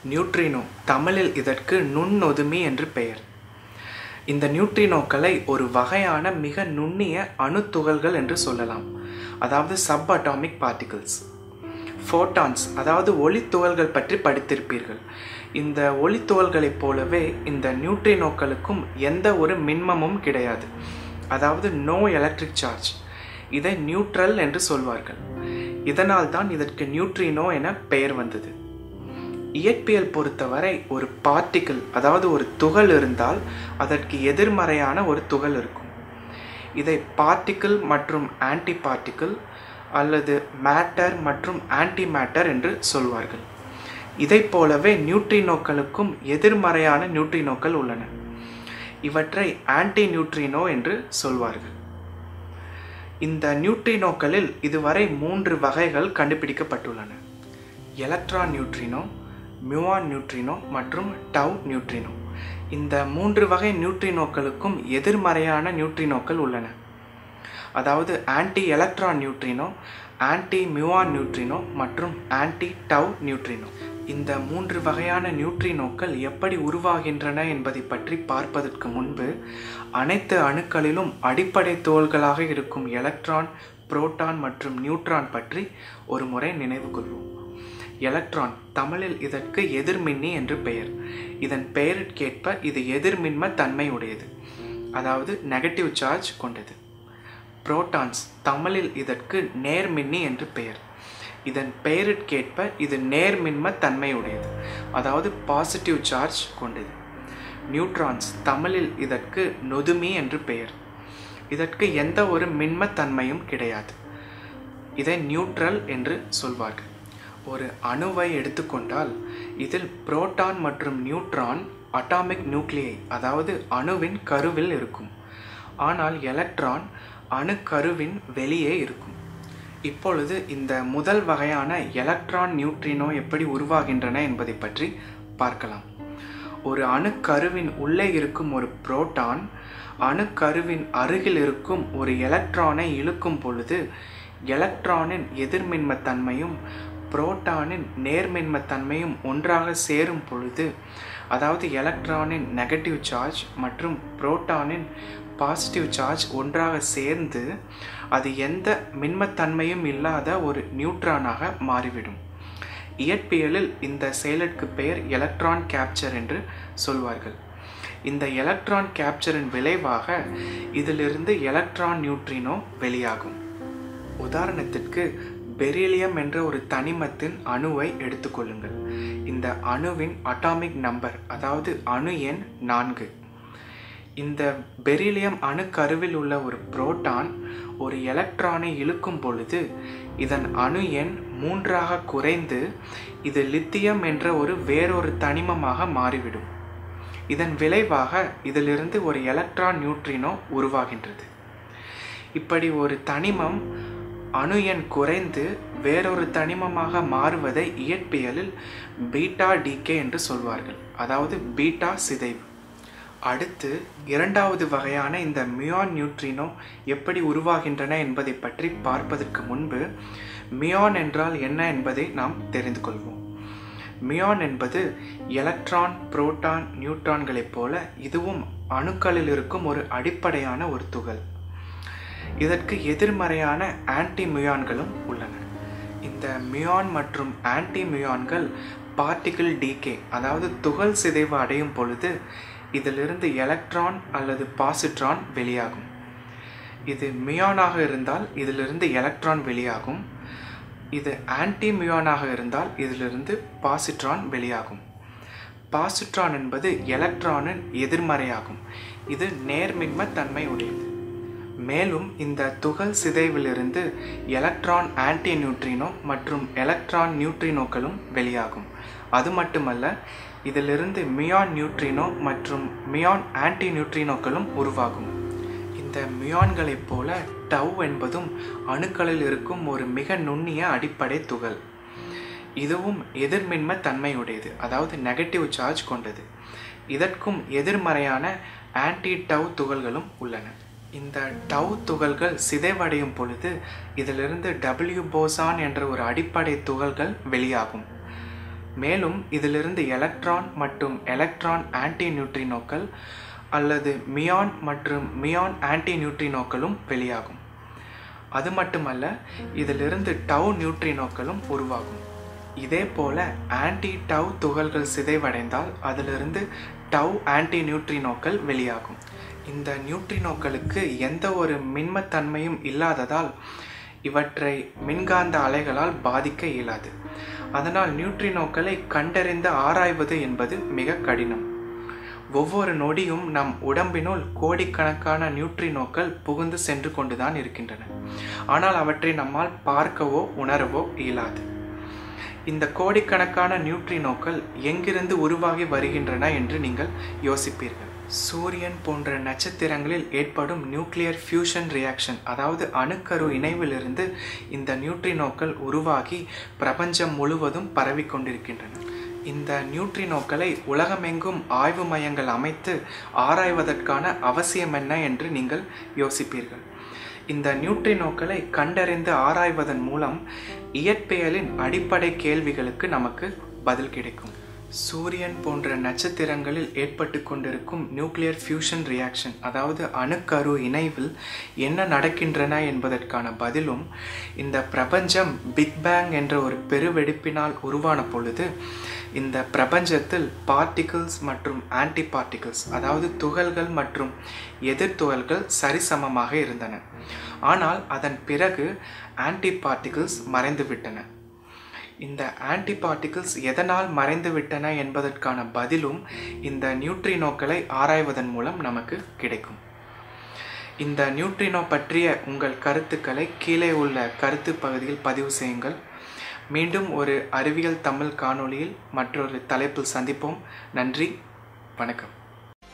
neutrino தமிழில் இதற்கு நுண்ணொதுமி என்று பெயர் இந்த நியூட்ரினோக்களை ஒரு வகையான மிக நுண்ணிய அணுத்துகள்கள் என்று சொல்லலாம் அதாவது சப் அட்டாமிக் பார்ட்டிகிள்ஸ் ஃபோட்டான்ஸ் அதாவது ஒளித்துகள்கள் பற்றி படித்திருப்பீர்கள் இந்த ஒளித்துகள்களைப் போலவே இந்த நியூட்ரினோக்களுக்கும் எந்த ஒரு மின்மமும் கிடையாது அதாவது நோ எலக்ட்ரிக் சார்ஜ் இதை நியூட்ரல் என்று சொல்வார்கள் இதனால் தான் இதற்கு நியூட்ரினோ என பெயர் வந்தது இயற்பியல் பொறுத்தவரை ஒரு பார்ட்டிக்கிள் அதாவது ஒரு துகள் இருந்தால் அதற்கு எதிர்மறையான ஒரு துகள் இருக்கும் இதை பார்ட்டிக்கிள் மற்றும் ஆன்டி பார்ட்டிக்கிள் அல்லது மேட்டர் மற்றும் ஆன்டி மேட்டர் என்று சொல்வார்கள் இதை போலவே நியூட்ரினோக்களுக்கும் எதிர்மறையான நியூட்ரினோக்கள் உள்ளன இவற்றை ஆன்டி நியூட்ரினோ என்று சொல்வார்கள் இந்த நியூட்ரினோக்களில் இதுவரை மூன்று வகைகள் கண்டுபிடிக்கப்பட்டுள்ளன எலக்ட்ரான் நியூட்ரினோ மியூவான் நியூட்ரினோ மற்றும் டவ் நியூட்ரினோ இந்த மூன்று வகை நியூட்ரினோக்களுக்கும் எதிர்மறையான நியூட்ரினோக்கள் உள்ளன அதாவது anti electron neutrino anti muon neutrino மற்றும் ஆன்டி டவ் நியூட்ரினோ இந்த மூன்று வகையான நியூட்ரினோக்கள் எப்படி உருவாகின்றன என்பதை பற்றி பார்ப்பதற்கு முன்பு அனைத்து அணுக்களிலும் அடிப்படை தோள்களாக இருக்கும் எலக்ட்ரான் புரோட்டான் மற்றும் நியூட்ரான் பற்றி ஒரு முறை நினைவு கொள்வோம் எலக்ட்ரான் தமிழில் இதற்கு எதிர்மின்னி என்று பெயர் இதன் பெயருக்கேற்ப இது எதிர்மின்ம தன்மை உடையது அதாவது நெகட்டிவ் சார்ஜ் கொண்டது புரோட்டான்ஸ் தமிழில் இதற்கு நேர்மின்னி என்று பெயர் இதன் பெயருக்கேற்ப இது நேர்மின்ம தன்மை உடையது அதாவது பாசிட்டிவ் சார்ஜ் கொண்டது நியூட்ரான்ஸ் தமிழில் இதற்கு நொதுமி என்று பெயர் இதற்கு எந்த ஒரு மின்மத்தன்மையும் கிடையாது இதை நியூட்ரல் என்று சொல்வார்கள் ஒரு அணுவை எடுத்துக்கொண்டால் இதில் புரோட்டான் மற்றும் நியூட்ரான் அட்டாமிக் நியூக்ளியை அதாவது அணுவின் கருவில் இருக்கும் ஆனால் எலக்ட்ரான் அணு கருவின் வெளியே இருக்கும் இப்பொழுது இந்த முதல் வகையான எலக்ட்ரான் நியூட்ரினோ எப்படி உருவாகின்றன என்பதை பற்றி பார்க்கலாம் ஒரு அணுக்கருவின் உள்ளே இருக்கும் ஒரு புரோட்டான் அணுக்கருவின் அருகில் இருக்கும் ஒரு எலக்ட்ரானை இழுக்கும் பொழுது எலக்ட்ரானின் எதிர்மின்மத்தன்மையும் புரோட்டானின் நேர்மின்மத்தன்மையும் ஒன்றாக சேரும் பொழுது அதாவது எலக்ட்ரானின் நெகட்டிவ் சார்ஜ் மற்றும் புரோட்டானின் பாசிட்டிவ் சார்ஜ் ஒன்றாக சேர்ந்து அது எந்த மின்மத்தன்மையும் இல்லாத ஒரு நியூட்ரானாக மாறிவிடும் இயற்பியலில் இந்த செயலுக்கு பெயர் எலக்ட்ரான் கேப்சர் என்று சொல்வார்கள் இந்த எலக்ட்ரான் கேப்சரின் விளைவாக இதிலிருந்து எலக்ட்ரான் நியூட்ரினோ வெளியாகும் உதாரணத்திற்கு பெரிலியம் என்ற ஒரு தனிமத்தின் அணுவை எடுத்துக்கொள்ளுங்கள் இந்த அணுவின் அட்டாமிக் நம்பர் அதாவது அணு எண் நான்கு இந்த பெரிலியம் அணுக்கருவில் உள்ள ஒரு புரோட்டான் ஒரு எலக்ட்ரானை இழுக்கும் பொழுது இதன் அணு எண் மூன்றாக குறைந்து இது லித்தியம் என்ற ஒரு வேறொரு தனிமமாக மாறிவிடும் இதன் விளைவாக இதிலிருந்து ஒரு எலக்ட்ரான் நியூட்ரினோ உருவாகின்றது இப்படி ஒரு தனிமம் அணு எண் குறைந்து வேறொரு தனிமமாக மாறுவதை இயற்பியலில் பீட்டா டிகே என்று சொல்வார்கள் அதாவது பீட்டா சிதைவு அடுத்து இரண்டாவது வகையான இந்த மியான் நியூட்ரினோ எப்படி உருவாகின்றன என்பதை பற்றி பார்ப்பதற்கு முன்பு மியான் என்றால் என்ன என்பதை நாம் தெரிந்து கொள்வோம் மியான் என்பது எலக்ட்ரான் புரோட்டான் நியூட்ரான்களைப் போல இதுவும் அணுக்களில் இருக்கும் ஒரு அடிப்படையான ஒரு துகள் இதற்கு எதிர்மறையான ஆன்டி மியான்களும் உள்ளன இந்த மியான் மற்றும் ஆன்டி மியான்கள் பார்ட்டிகிள் டிகே அதாவது துகள் சிதைவு அடையும் பொழுது இதிலிருந்து எலக்ட்ரான் அல்லது பாசிட்ரான் வெளியாகும் இது மியானாக இருந்தால் இதிலிருந்து எலக்ட்ரான் வெளியாகும் இது ஆன்டி மியானாக இருந்தால் இதிலிருந்து பாசிட்ரான் வெளியாகும் பாசிட்ரான் என்பது எலக்ட்ரானின் எதிர்மறையாகும் இது நேர்மின்ம தன்மை உடையது மேலும் இந்த துகள் சிதைவிலிருந்து எலக்ட்ரான் ஆன்டி நியூட்ரினோ மற்றும் எலக்ட்ரான் நியூட்ரினோக்களும் வெளியாகும் அது மட்டுமல்ல இதிலிருந்து மியான் நியூட்ரினோ மற்றும் மியான் ஆன்டி நியூட்ரினோக்களும் உருவாகும் இந்த மியான்களைப் போல டவ் என்பதும் அணுக்களில் இருக்கும் ஒரு மிக நுண்ணிய அடிப்படை துகள் இதுவும் எதிர்மின்ம தன்மையுடையது அதாவது நெகட்டிவ் சார்ஜ் கொண்டது இதற்கும் எதிர்மறையான ஆன்டி டவ் துகள்களும் உள்ளன இந்த டவ் துகள்கள் சிதைவடையும் பொழுது இதிலிருந்து டபிள்யூ போசான் என்ற ஒரு அடிப்படை துகள்கள் வெளியாகும் மேலும் இதிலிருந்து எலக்ட்ரான் மற்றும் எலக்ட்ரான் ஆன்டி நியூட்ரினோக்கள் அல்லது மியான் மற்றும் மியான் ஆன்டி நியூட்ரினோக்களும் வெளியாகும் அது மட்டுமல்ல இதிலிருந்து டவ் நியூட்ரினோக்களும் உருவாகும் இதே போல ஆன்டி டவ் துகள்கள் சிதைவடைந்தால் அதிலிருந்து டவ் ஆன்டி நியூட்ரினோக்கள் வெளியாகும் இந்த நியூட்ரினோக்களுக்கு எந்த ஒரு மின்மத்தன்மையும் இல்லாததால் இவற்றை மின்காந்த அலைகளால் பாதிக்க இயலாது அதனால் நியூட்ரினோக்களை கண்டறிந்து ஆராய்வது என்பது மிக கடினம் ஒவ்வொரு நொடியும் நம் உடம்பினுள் கோடிக்கணக்கான நியூட்ரினோக்கள் புகுந்து சென்று கொண்டுதான் இருக்கின்றன ஆனால் அவற்றை நம்மால் பார்க்கவோ உணரவோ இயலாது இந்த கோடிக்கணக்கான நியூட்ரினோக்கள் எங்கிருந்து உருவாகி வருகின்றன என்று நீங்கள் யோசிப்பீர்கள் சூரியன் போன்ற நட்சத்திரங்களில் ஏற்படும் நியூக்ளியர் ஃபியூஷன் ரியாக்ஷன் அதாவது அணுக்கரு இணைவிலிருந்து இந்த நியூட்ரினோக்கள் உருவாகி பிரபஞ்சம் முழுவதும் பரவிக்கொண்டிருக்கின்றன இந்த நியூட்ரினோக்களை உலகமெங்கும் ஆய்வு மையங்கள் அமைத்து ஆராய்வதற்கான அவசியம் என்ன என்று நீங்கள் யோசிப்பீர்கள் இந்த நியூட்ரினோக்களை கண்டறிந்து ஆராய்வதன் மூலம் இயற்பியலின் அடிப்படை கேள்விகளுக்கு நமக்கு பதில் கிடைக்கும் சூரியன் போன்ற நட்சத்திரங்களில் ஏற்பட்டு கொண்டிருக்கும் நியூக்ளியர் ஃபியூஷன் ரியாக்ஷன் அதாவது அணுக்கரு இணைவில் என்ன நடக்கின்றன என்பதற்கான பதிலும் இந்த பிரபஞ்சம் பிக் பேங் என்ற ஒரு பெருவெடிப்பினால் உருவான பொழுது இந்த பிரபஞ்சத்தில் பார்ட்டிகிள்ஸ் மற்றும் ஆன்டி பார்ட்டிகிள்ஸ் அதாவது துகள்கள் மற்றும் எதிர்த்துகள்கள் சரிசமமாக இருந்தன ஆனால் அதன் பிறகு ஆன்டி பார்ட்டிகிள்ஸ் மறைந்துவிட்டன இந்த ஆன்டி பார்ட்டிகிள்ஸ் எதனால் மறைந்து விட்டன என்பதற்கான பதிலும் இந்த நியூட்ரினோக்களை ஆராய்வதன் மூலம் நமக்கு கிடைக்கும் இந்த நியூட்ரினோ பற்றிய உங்கள் கருத்துக்களை கீழே உள்ள கருத்து பகுதியில் பதிவு செய்யுங்கள் மீண்டும் ஒரு அறிவியல் தமிழ் காணொளியில் மற்றொரு தலைப்பில் சந்திப்போம் நன்றி வணக்கம்